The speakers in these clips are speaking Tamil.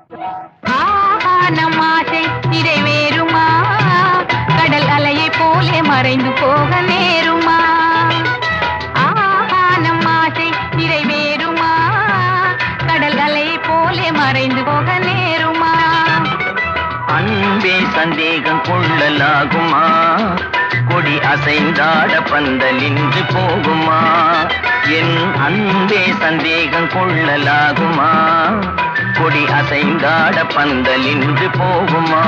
ஆஹா நம் ஆசை நிறைவேறுமா கடல் அலையை போலே மறைந்து போக நேருமா ஆஹா நம் ஆசை நிறைவேறுமா கடல் அலையை போலே மறைந்து போக நேருமா அன்பே சந்தேகம் கொள்ளலாகுமா கொடி அசைந்தாட பந்தலின்று போகுமா என் அன்பே சந்தேகம் கொள்ளலாகுமா கொடி அசைந்தாட பந்தலின்று போகுமா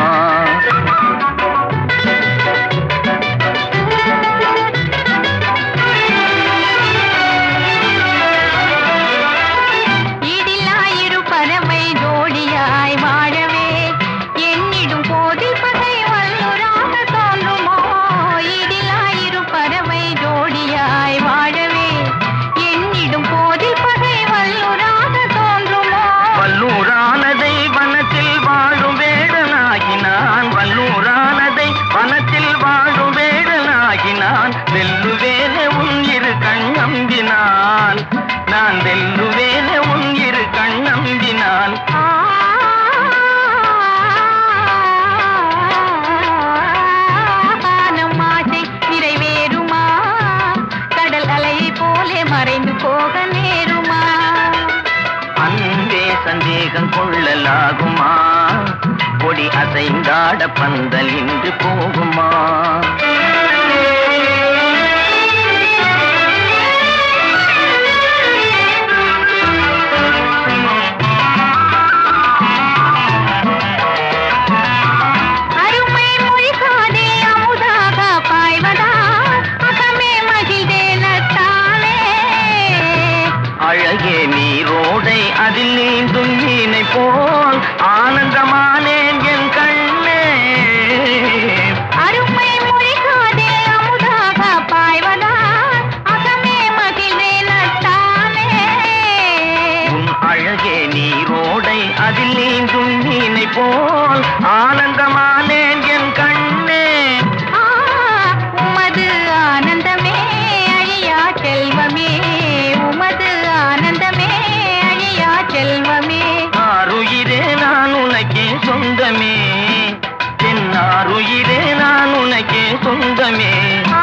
ஈடில்லாயிரு பறவை ஜோடியாய் வாழவே எண்ணிடும் போதில் பகை வல்லுராக தோன்றுமோ ஈடில்லாயிரு பறவை ஜோடியாய் வாழவே எண்ணிடும் போதில் பகை வல்லுராக தோன்றுமோ வல்லூரானதை வனத்தில் வாழும் வேடனாகினான் வல்லூரானதை வனத்தில் வாழும் வேடனாகினான் வெல்லுவேனே உன் இரு கண் நம்பினான் நான் வெல்லுவேனே உன் இரு கண் நம்பினான் நம் ஆசை நிறைவேறுமா கடல் அலையை போலே மறைந்து போக நேருமா அன்பே சந்தேகம் கொள்ளலாகுமா கொடி அசைந்தாட பந்தல் இன்று போகுமா அருமை மொழிகாதே அமுதாக பாய்வதா அகமே மகிழ்ந்தேனத்தானே அழகே நீரோடை அதில் நீந்தும் மீனை போல் ஆனந்தமானேன் என் கண்ணே அருமை மொழிகாதே அமுதாக பாய்வதா அகமே மகிழ்ந்தேனத்தானே உன் அழகே நீரோடை அதில் நீந்தும் மீனை போல் ஆனந்தமானேன் என் கண்ணே ஆ, உமது ஆனந்தமே அழியா செல்வமே உமது ஆனந்தமே அழியா செல்வமே ஆறுயிரே நான் உனக்கே சொந்தமே என் ஆறுயிரே நான் உனக்கே சொந்தமே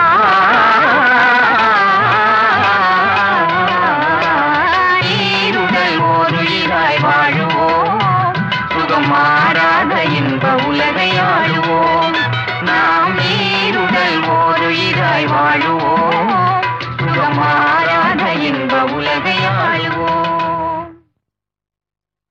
ஈருடல் ஓருயிராய் வாழுவோம் சுகம் மாறாத இன்ப உலகை ஆளுவோம் நாம் ஈருடல் ஓருயிராய் வாழுவோம் சுகம் மாறாத இன்ப உலகை